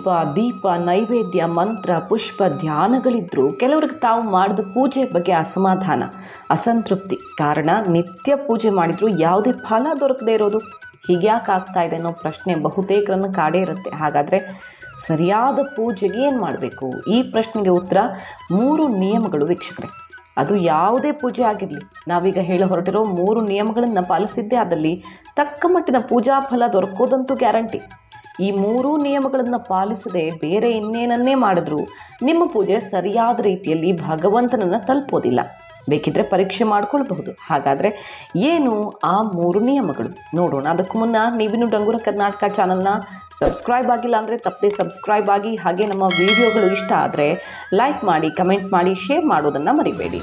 ಧೂಪ ದೀಪ ನೈವೇದ್ಯ ಮಂತ್ರ ಪುಷ್ಪ ಧ್ಯಾನಗಳಿದ್ರೂ ಕೆಲವ್ರಿಗೆ ತಾವು ಮಾಡಿದ ಪೂಜೆ ಬಗ್ಗೆ ಅಸಮಾಧಾನ ಅಸಂತೃಪ್ತಿ ಕಾರಣ ನಿತ್ಯ ಪೂಜೆ ಮಾಡಿದರೂ ಯಾವುದೇ ಫಲ ದೊರಕದೇ ಇರೋದು ಹೀಗ್ಯಾಕೆ ಆಗ್ತಾ ಇದೆ ಅನ್ನೋ ಪ್ರಶ್ನೆ ಬಹುತೇಕರನ್ನು ಕಾಡೇ ಇರುತ್ತೆ ಹಾಗಾದರೆ ಸರಿಯಾದ ಪೂಜೆಗೆ ಏನು ಮಾಡಬೇಕು ಈ ಪ್ರಶ್ನೆಗೆ ಉತ್ತರ ಮೂರು ನಿಯಮಗಳು ವೀಕ್ಷಕರೇ ಅದು ಯಾವುದೇ ಪೂಜೆ ಆಗಿರಲಿ ನಾವೀಗ ಹೇಳ ಹೊರಟಿರೋ ಮೂರು ನಿಯಮಗಳನ್ನು ಪಾಲಿಸಿದ್ದೇ ಆದಲ್ಲಿ ತಕ್ಕ ಮಟ್ಟಿನ ಪೂಜಾ ಫಲ ದೊರಕೋದಂತೂ ಗ್ಯಾರಂಟಿ ಈ ಮೂರೂ ನಿಯಮಗಳನ್ನು ಪಾಲಿಸದೆ ಬೇರೆ ಇನ್ನೇನನ್ನೇ ಮಾಡಿದ್ರೂ ನಿಮ್ಮ ಪೂಜೆ ಸರಿಯಾದ ರೀತಿಯಲ್ಲಿ ಭಗವಂತನನ್ನು ತಲುಪೋದಿಲ್ಲ ಬೇಕಿದ್ರೆ ಪರೀಕ್ಷೆ ಮಾಡ್ಕೊಳ್ಬಹುದು ಹಾಗಾದರೆ ಏನು ಆ ಮೂರು ನಿಯಮಗಳು ನೋಡೋಣ ಅದಕ್ಕೂ ಮುನ್ನ ನೀವಿನ್ನು ಡಂಗೂರ ಕರ್ನಾಟಕ ಚಾನಲ್ನ ಸಬ್ಸ್ಕ್ರೈಬ್ ಆಗಿಲ್ಲ ಅಂದರೆ ತಪ್ಪದೆ ಸಬ್ಸ್ಕ್ರೈಬ್ ಆಗಿ ಹಾಗೆ ನಮ್ಮ ವಿಡಿಯೋಗಳು ಇಷ್ಟ ಆದರೆ ಲೈಕ್ ಮಾಡಿ ಕಮೆಂಟ್ ಮಾಡಿ ಶೇರ್ ಮಾಡೋದನ್ನು ಮರಿಬೇಡಿ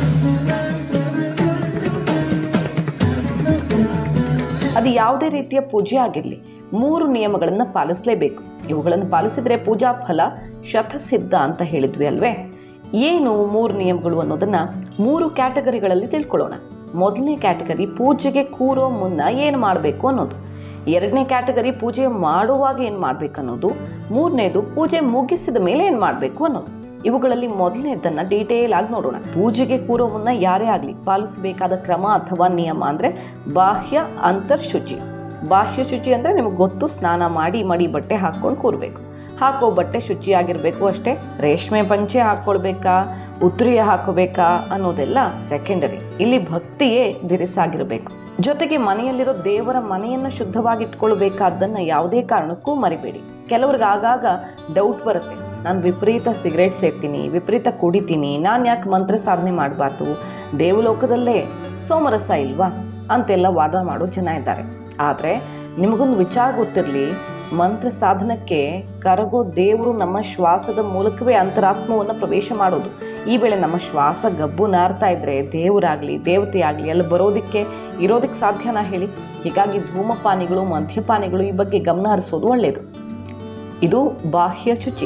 ಅದು ಯಾವುದೇ ರೀತಿಯ ಪೂಜೆ ಆಗಿರಲಿ ಮೂರು ನಿಯಮಗಳನ್ನು ಪಾಲಿಸಲೇಬೇಕು ಇವುಗಳನ್ನು ಪಾಲಿಸಿದರೆ ಪೂಜಾ ಫಲ ಶತಸಿದ್ಧ ಅಂತ ಹೇಳಿದ್ವಿ ಅಲ್ವೇ ಏನು ಮೂರು ನಿಯಮಗಳು ಅನ್ನೋದನ್ನು ಮೂರು ಕ್ಯಾಟಗರಿಗಳಲ್ಲಿ ತಿಳ್ಕೊಳ್ಳೋಣ ಮೊದಲನೇ ಕ್ಯಾಟಗರಿ ಪೂಜೆಗೆ ಕೂರೋ ಮುನ್ನ ಏನು ಮಾಡಬೇಕು ಅನ್ನೋದು ಎರಡನೇ ಕ್ಯಾಟಗರಿ ಪೂಜೆ ಮಾಡುವಾಗ ಏನು ಮಾಡಬೇಕು ಅನ್ನೋದು ಮೂರನೇದು ಪೂಜೆ ಮುಗಿಸಿದ ಮೇಲೆ ಏನು ಮಾಡಬೇಕು ಅನ್ನೋದು ಇವುಗಳಲ್ಲಿ ಮೊದಲನೇದನ್ನು ಡೀಟೇಲ್ ಆಗಿ ನೋಡೋಣ ಪೂಜೆಗೆ ಕೂರೋ ಮುನ್ನ ಯಾರೇ ಆಗಲಿ ಪಾಲಿಸಬೇಕಾದ ಕ್ರಮ ಅಥವಾ ನಿಯಮ ಅಂದರೆ ಬಾಹ್ಯ ಅಂತರ್ಶುಚಿ ಬಾಹ್ಯ ಶುಚಿ ಅಂದರೆ ನಿಮಗೆ ಗೊತ್ತು ಸ್ನಾನ ಮಾಡಿ ಮಡಿ ಬಟ್ಟೆ ಹಾಕ್ಕೊಂಡು ಕೂರಬೇಕು ಹಾಕೋ ಬಟ್ಟೆ ಶುಚಿಯಾಗಿರಬೇಕು ಅಷ್ಟೇ ರೇಷ್ಮೆ ಪಂಚೆ ಹಾಕ್ಕೊಳ್ಬೇಕಾ ಉತ್ರಿಯ ಹಾಕೋಬೇಕಾ ಅನ್ನೋದೆಲ್ಲ ಸೆಕೆಂಡರಿ ಇಲ್ಲಿ ಭಕ್ತಿಯೇ ದಿರಿಸಾಗಿರಬೇಕು ಜೊತೆಗೆ ಮನೆಯಲ್ಲಿರೋ ದೇವರ ಮನೆಯನ್ನು ಶುದ್ಧವಾಗಿ ಇಟ್ಕೊಳ್ಬೇಕಾದ್ದನ್ನು ಯಾವುದೇ ಕಾರಣಕ್ಕೂ ಮರಿಬೇಡಿ ಕೆಲವ್ರಿಗೆ ಆಗಾಗ ಡೌಟ್ ಬರುತ್ತೆ ನಾನು ವಿಪರೀತ ಸಿಗರೇಟ್ ಸೇರ್ತೀನಿ ವಿಪರೀತ ಕುಡಿತೀನಿ ನಾನು ಯಾಕೆ ಮಂತ್ರ ಸಾಧನೆ ಮಾಡಬಾರ್ದು ದೇವಲೋಕದಲ್ಲೇ ಸೋಮರಸ ಇಲ್ವಾ ಅಂತೆಲ್ಲ ವಾದ ಮಾಡೋ ಜನ ಇದ್ದಾರೆ ಆದರೆ ನಿಮಗೊಂದು ವಿಚಾರ ಗೊತ್ತಿರಲಿ ಮಂತ್ರ ಸಾಧನಕ್ಕೆ ಕರಗೋ ದೇವರು ನಮ್ಮ ಶ್ವಾಸದ ಮೂಲಕವೇ ಅಂತರಾತ್ಮವನ್ನು ಪ್ರವೇಶ ಮಾಡೋದು ಈ ವೇಳೆ ನಮ್ಮ ಶ್ವಾಸ ಗಬ್ಬು ನಾರ್ತಾ ಇದ್ರೆ ದೇವರಾಗಲಿ ದೇವತೆ ಆಗಲಿ ಅಲ್ಲಿ ಬರೋದಕ್ಕೆ ಇರೋದಕ್ಕೆ ಸಾಧ್ಯನಾ ಹೇಳಿ ಹೀಗಾಗಿ ಧೂಮಪಾನಿಗಳು ಮದ್ಯಪಾನಿಗಳು ಈ ಬಗ್ಗೆ ಗಮನ ಹರಿಸೋದು ಒಳ್ಳೆಯದು ಇದು ಬಾಹ್ಯ ಶುಚಿ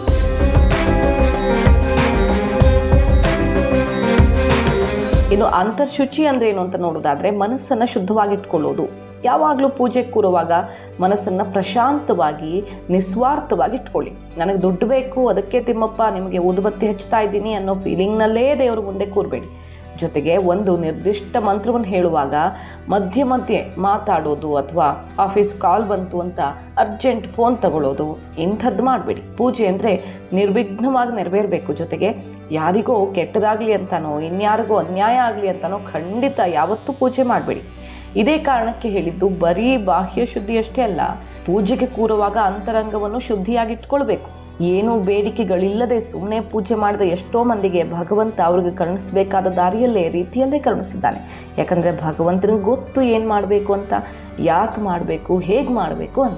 ಇನ್ನು ಅಂತರ್ಶುಚಿ ಅಂದ್ರೆ ಏನು ಅಂತ ನೋಡೋದಾದ್ರೆ ಮನಸ್ಸನ್ನು ಶುದ್ಧವಾಗಿಟ್ಕೊಳ್ಳೋದು ಯಾವಾಗಲೂ ಪೂಜೆ ಕೂರುವಾಗ ಮನಸ್ಸನ್ನು ಪ್ರಶಾಂತವಾಗಿ ನಿಸ್ವಾರ್ಥವಾಗಿ ಇಟ್ಕೊಳ್ಳಿ ನನಗೆ ದುಡ್ಡು ಬೇಕು ಅದಕ್ಕೆ ತಿಮ್ಮಪ್ಪ ನಿಮಗೆ ಊದುಬತ್ತಿ ಹಚ್ತಾ ಇದ್ದೀನಿ ಅನ್ನೋ ಫೀಲಿಂಗ್ನಲ್ಲೇ ದೇವ್ರ ಮುಂದೆ ಕೂರಬೇಡಿ ಜೊತೆಗೆ ಒಂದು ನಿರ್ದಿಷ್ಟ ಮಂತ್ರವನ್ನು ಹೇಳುವಾಗ ಮಧ್ಯೆ ಮಧ್ಯೆ ಮಾತಾಡೋದು ಅಥವಾ ಆಫೀಸ್ ಕಾಲ್ ಬಂತು ಅಂತ ಅರ್ಜೆಂಟ್ ಫೋನ್ ತಗೊಳ್ಳೋದು ಇಂಥದ್ದು ಮಾಡಬೇಡಿ ಪೂಜೆ ಅಂದರೆ ನಿರ್ವಿಘ್ನವಾಗಿ ನೆರವೇರಬೇಕು ಜೊತೆಗೆ ಯಾರಿಗೋ ಕೆಟ್ಟದಾಗಲಿ ಅಂತಾನೋ ಇನ್ಯಾರಿಗೋ ಅನ್ಯಾಯ ಆಗಲಿ ಅಂತಾನೋ ಖಂಡಿತ ಯಾವತ್ತೂ ಪೂಜೆ ಮಾಡಬೇಡಿ ಇದೇ ಕಾರಣಕ್ಕೆ ಹೇಳಿದ್ದು ಬರೀ ಬಾಹ್ಯ ಶುದ್ಧಿಯಷ್ಟೇ ಅಲ್ಲ ಪೂಜೆಗೆ ಕೂರುವಾಗ ಅಂತರಂಗವನ್ನು ಶುದ್ಧಿಯಾಗಿಟ್ಕೊಳ್ಬೇಕು ಏನು ಬೇಡಿಕೆಗಳಿಲ್ಲದೆ ಸುಮ್ಮನೆ ಪೂಜೆ ಮಾಡಿದ ಎಷ್ಟೋ ಮಂದಿಗೆ ಭಗವಂತ ಅವ್ರಿಗೆ ಕರುಣಿಸಬೇಕಾದ ದಾರಿಯಲ್ಲೇ ರೀತಿಯಲ್ಲೇ ಕರುಣಿಸಿದ್ದಾನೆ ಯಾಕಂದರೆ ಭಗವಂತನಿಗೆ ಗೊತ್ತು ಏನು ಮಾಡಬೇಕು ಅಂತ ಯಾಕೆ ಮಾಡಬೇಕು ಹೇಗೆ ಮಾಡಬೇಕು ಅಂತ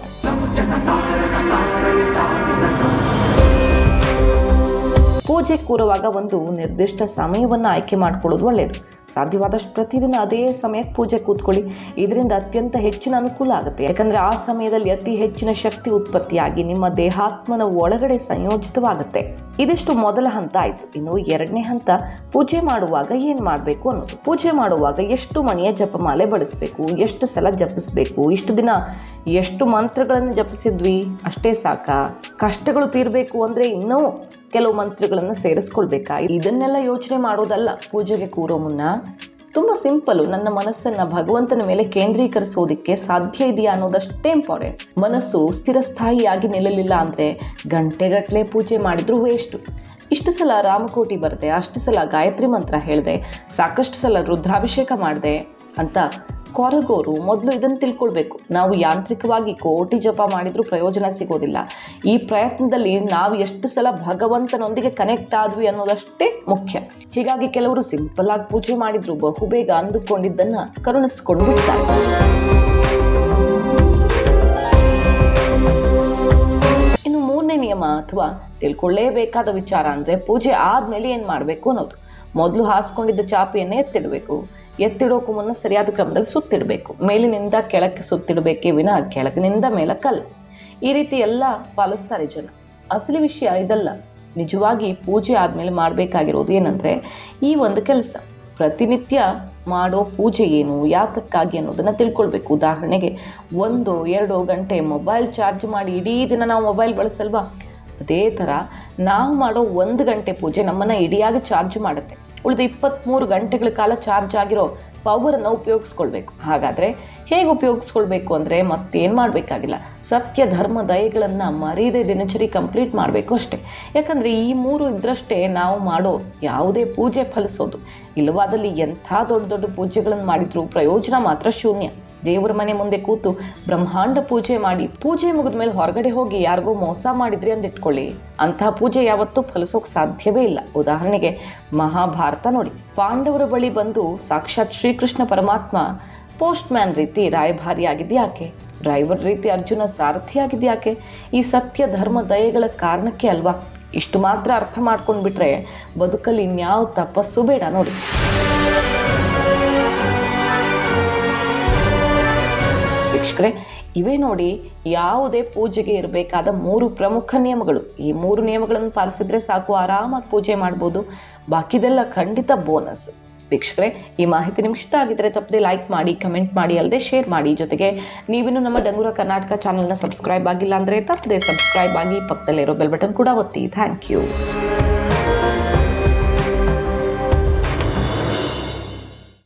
ಪೂಜೆ ಕೂರುವಾಗ ಒಂದು ನಿರ್ದಿಷ್ಟ ಸಮಯವನ್ನು ಆಯ್ಕೆ ಮಾಡ್ಕೊಳ್ಳೋದು ಒಳ್ಳೆಯದು ಸಾಧ್ಯವಾದಷ್ಟು ಪ್ರತಿದಿನ ಅದೇ ಸಮಯಕ್ಕೆ ಪೂಜೆ ಕೂತ್ಕೊಳ್ಳಿ ಇದರಿಂದ ಅತ್ಯಂತ ಹೆಚ್ಚಿನ ಅನುಕೂಲ ಆಗುತ್ತೆ ಯಾಕಂದರೆ ಆ ಸಮಯದಲ್ಲಿ ಅತಿ ಹೆಚ್ಚಿನ ಶಕ್ತಿ ಉತ್ಪತ್ತಿಯಾಗಿ ನಿಮ್ಮ ದೇಹಾತ್ಮನ ಒಳಗಡೆ ಸಂಯೋಜಿತವಾಗುತ್ತೆ ಇದಿಷ್ಟು ಮೊದಲ ಹಂತ ಆಯಿತು ಇನ್ನು ಎರಡನೇ ಹಂತ ಪೂಜೆ ಮಾಡುವಾಗ ಏನು ಮಾಡಬೇಕು ಅನ್ನೋದು ಪೂಜೆ ಮಾಡುವಾಗ ಎಷ್ಟು ಮಣಿಯ ಜಪಮಾಲೆ ಬಳಸಬೇಕು ಎಷ್ಟು ಸಲ ಜಪಿಸಬೇಕು ಇಷ್ಟು ದಿನ ಎಷ್ಟು ಮಂತ್ರಗಳನ್ನು ಜಪಿಸಿದ್ವಿ ಅಷ್ಟೇ ಸಾಕಾ ಕಷ್ಟಗಳು ತೀರಬೇಕು ಅಂದರೆ ಇನ್ನೂ ಕೆಲವು ಮಂತ್ರಗಳನ್ನು ಸೇರಿಸ್ಕೊಳ್ಬೇಕಾ ಇದನ್ನೆಲ್ಲ ಯೋಚನೆ ಮಾಡೋದಲ್ಲ ಪೂಜೆಗೆ ಕೂರೋ ಮುನ್ನ ತುಂಬ ಸಿಂಪಲ್ಲು ನನ್ನ ಮನಸ್ಸನ್ನು ಭಗವಂತನ ಮೇಲೆ ಕೇಂದ್ರೀಕರಿಸೋದಕ್ಕೆ ಸಾಧ್ಯ ಇದೆಯಾ ಅನ್ನೋದಷ್ಟೇ ಇಂಪಾರ್ಟೆಂಟ್ ಮನಸ್ಸು ಸ್ಥಿರಸ್ಥಾಯಿಯಾಗಿ ನಿಲ್ಲಲಿಲ್ಲ ಅಂದರೆ ಗಂಟೆಗಟ್ಟಲೆ ಪೂಜೆ ಮಾಡಿದರೂ ವೇಸ್ಟು ಇಷ್ಟು ಸಲ ರಾಮಕೋಟಿ ಬರದೆ ಅಷ್ಟು ಸಲ ಗಾಯತ್ರಿ ಮಂತ್ರ ಹೇಳಿದೆ ಸಾಕಷ್ಟು ಸಲ ರುದ್ರಾಭಿಷೇಕ ಮಾಡಿದೆ ಅಂತ ಕೊರಗೋರು ಮೊದಲು ಇದನ್ನು ತಿಳ್ಕೊಳ್ಬೇಕು ನಾವು ಯಾಂತ್ರಿಕವಾಗಿ ಕೋಟಿ ಜಪ ಮಾಡಿದರೂ ಪ್ರಯೋಜನ ಸಿಗೋದಿಲ್ಲ ಈ ಪ್ರಯತ್ನದಲ್ಲಿ ನಾವು ಎಷ್ಟು ಸಲ ಭಗವಂತನೊಂದಿಗೆ ಕನೆಕ್ಟ್ ಆದ್ವಿ ಅನ್ನೋದಷ್ಟೇ ಮುಖ್ಯ ಹೀಗಾಗಿ ಕೆಲವರು ಸಿಂಪಲ್ ಆಗಿ ಪೂಜೆ ಮಾಡಿದ್ರು ಬಹುಬೇಗ ಅಂದುಕೊಂಡಿದ್ದನ್ನು ಕರುಣಿಸ್ಕೊಂಡು ಬಿಡ್ತಾರೆ ಇನ್ನು ಮೂರನೇ ನಿಯಮ ಅಥವಾ ತಿಳ್ಕೊಳ್ಳೇಬೇಕಾದ ವಿಚಾರ ಅಂದರೆ ಪೂಜೆ ಆದಮೇಲೆ ಏನು ಮಾಡಬೇಕು ಅನ್ನೋದು ಮೊದಲು ಹಾಸ್ಕೊಂಡಿದ್ದ ಚಾಪೆಯನ್ನೇ ಎತ್ತಿಡಬೇಕು ಎತ್ತಿಡೋಕ್ಕೂ ಮುನ್ನ ಸರಿಯಾದ ಕ್ರಮದಲ್ಲಿ ಸುತ್ತಿಡಬೇಕು ಮೇಲಿನಿಂದ ಕೆಳಕ್ಕೆ ಸುತ್ತಿಡಬೇಕೇ ವಿನ ಕೆಳಗಿನಿಂದ ಮೇಲಕ್ಕಲ್ಲ ಈ ರೀತಿ ಎಲ್ಲ ಪಾಲಿಸ್ತಾರೆ ಜನ ಅಸಲಿ ವಿಷಯ ಇದಲ್ಲ ನಿಜವಾಗಿ ಪೂಜೆ ಆದಮೇಲೆ ಮಾಡಬೇಕಾಗಿರೋದು ಏನಂದರೆ ಈ ಒಂದು ಕೆಲಸ ಪ್ರತಿನಿತ್ಯ ಮಾಡೋ ಪೂಜೆ ಏನು ಯಾತಕ್ಕಾಗಿ ಅನ್ನೋದನ್ನು ತಿಳ್ಕೊಳ್ಬೇಕು ಉದಾಹರಣೆಗೆ ಒಂದು ಎರಡು ಗಂಟೆ ಮೊಬೈಲ್ ಚಾರ್ಜ್ ಮಾಡಿ ಇಡೀ ದಿನ ನಾವು ಮೊಬೈಲ್ ಬಳಸಲ್ವಾ ಅದೇ ಥರ ನಾವು ಮಾಡೋ ಒಂದು ಗಂಟೆ ಪೂಜೆ ನಮ್ಮನ್ನು ಇಡಿಯಾಗಿ ಚಾರ್ಜ್ ಮಾಡುತ್ತೆ ಉಳಿದ ಇಪ್ಪತ್ತ್ಮೂರು ಗಂಟೆಗಳ ಕಾಲ ಚಾರ್ಜ್ ಆಗಿರೋ ಪವರನ್ನು ಉಪಯೋಗಿಸ್ಕೊಳ್ಬೇಕು ಹಾಗಾದರೆ ಹೇಗೆ ಉಪಯೋಗಿಸ್ಕೊಳ್ಬೇಕು ಅಂದರೆ ಮತ್ತೇನು ಮಾಡಬೇಕಾಗಿಲ್ಲ ಸತ್ಯ ಧರ್ಮ ದಯೆಗಳನ್ನು ಮರೀದೆ ದಿನಚರಿ ಕಂಪ್ಲೀಟ್ ಮಾಡಬೇಕು ಅಷ್ಟೇ ಯಾಕಂದರೆ ಈ ಮೂರು ಇದ್ರಷ್ಟೇ ನಾವು ಮಾಡೋ ಯಾವುದೇ ಪೂಜೆ ಫಲಿಸೋದು ಇಲ್ಲವಾದಲ್ಲಿ ಎಂಥ ದೊಡ್ಡ ದೊಡ್ಡ ಪೂಜೆಗಳನ್ನು ಮಾಡಿದರೂ ಪ್ರಯೋಜನ ಮಾತ್ರ ಶೂನ್ಯ ದೇವರ ಮನೆ ಮುಂದೆ ಕೂತು ಬ್ರಹ್ಮಾಂಡ ಪೂಜೆ ಮಾಡಿ ಪೂಜೆ ಮುಗಿದ ಮೇಲೆ ಹೊರಗಡೆ ಹೋಗಿ ಯಾರಿಗೋ ಮೋಸ ಮಾಡಿದ್ರಿ ಅಂದಿಟ್ಕೊಳ್ಳಿ ಅಂತಹ ಪೂಜೆ ಯಾವತ್ತೂ ಫಲಿಸೋಕೆ ಸಾಧ್ಯವೇ ಇಲ್ಲ ಉದಾಹರಣೆಗೆ ಮಹಾಭಾರತ ನೋಡಿ ಪಾಂಡವರ ಬಳಿ ಬಂದು ಸಾಕ್ಷಾತ್ ಶ್ರೀಕೃಷ್ಣ ಪರಮಾತ್ಮ ಪೋಸ್ಟ್ ಮ್ಯಾನ್ ರೀತಿ ರಾಯಭಾರಿ ಆಗಿದ್ಯಾಕೆ ಡ್ರೈವರ್ ರೀತಿ ಅರ್ಜುನ ಸಾರಥಿ ಆಗಿದ್ಯಾಕೆ ಈ ಸತ್ಯ ಧರ್ಮ ದಯೆಗಳ ಕಾರಣಕ್ಕೆ ಅಲ್ವಾ ಇಷ್ಟು ಮಾತ್ರ ಅರ್ಥ ಮಾಡ್ಕೊಂಡ್ಬಿಟ್ರೆ ಬದುಕಲ್ಲಿ ಇನ್ಯಾವ ತಪಸ್ಸು ಬೇಡ ನೋಡಿ ವೀಕ್ಷಕರೇ ಇವೇ ನೋಡಿ ಯಾವುದೇ ಪೂಜೆಗೆ ಇರಬೇಕಾದ ಮೂರು ಪ್ರಮುಖ ನಿಯಮಗಳು ಈ ಮೂರು ನಿಯಮಗಳನ್ನು ಪಾಲಿಸಿದ್ರೆ ಸಾಕು ಆರಾಮಾಗಿ ಪೂಜೆ ಮಾಡ್ಬೋದು ಬಾಕಿದೆಲ್ಲ ಖಂಡಿತ ಬೋನಸ್ ವೀಕ್ಷಕರೇ ಈ ಮಾಹಿತಿ ನಿಮ್ಗೆ ಇಷ್ಟ ಆಗಿದ್ರೆ ತಪ್ಪದೆ ಲೈಕ್ ಮಾಡಿ ಕಮೆಂಟ್ ಮಾಡಿ ಅಲ್ಲದೆ ಶೇರ್ ಮಾಡಿ ಜೊತೆಗೆ ನೀವಿನ್ನು ನಮ್ಮ ಡಂಗೂರ ಕರ್ನಾಟಕ ಚಾನಲ್ನ ಸಬ್ಸ್ಕ್ರೈಬ್ ಆಗಿಲ್ಲ ಅಂದರೆ ತಪ್ಪದೆ ಸಬ್ಸ್ಕ್ರೈಬ್ ಆಗಿ ಪಕ್ಕದಲ್ಲಿರೋ ಬೆಲ್ ಬಟನ್ ಕೂಡ ಒತ್ತಿ ಥ್ಯಾಂಕ್ ಯು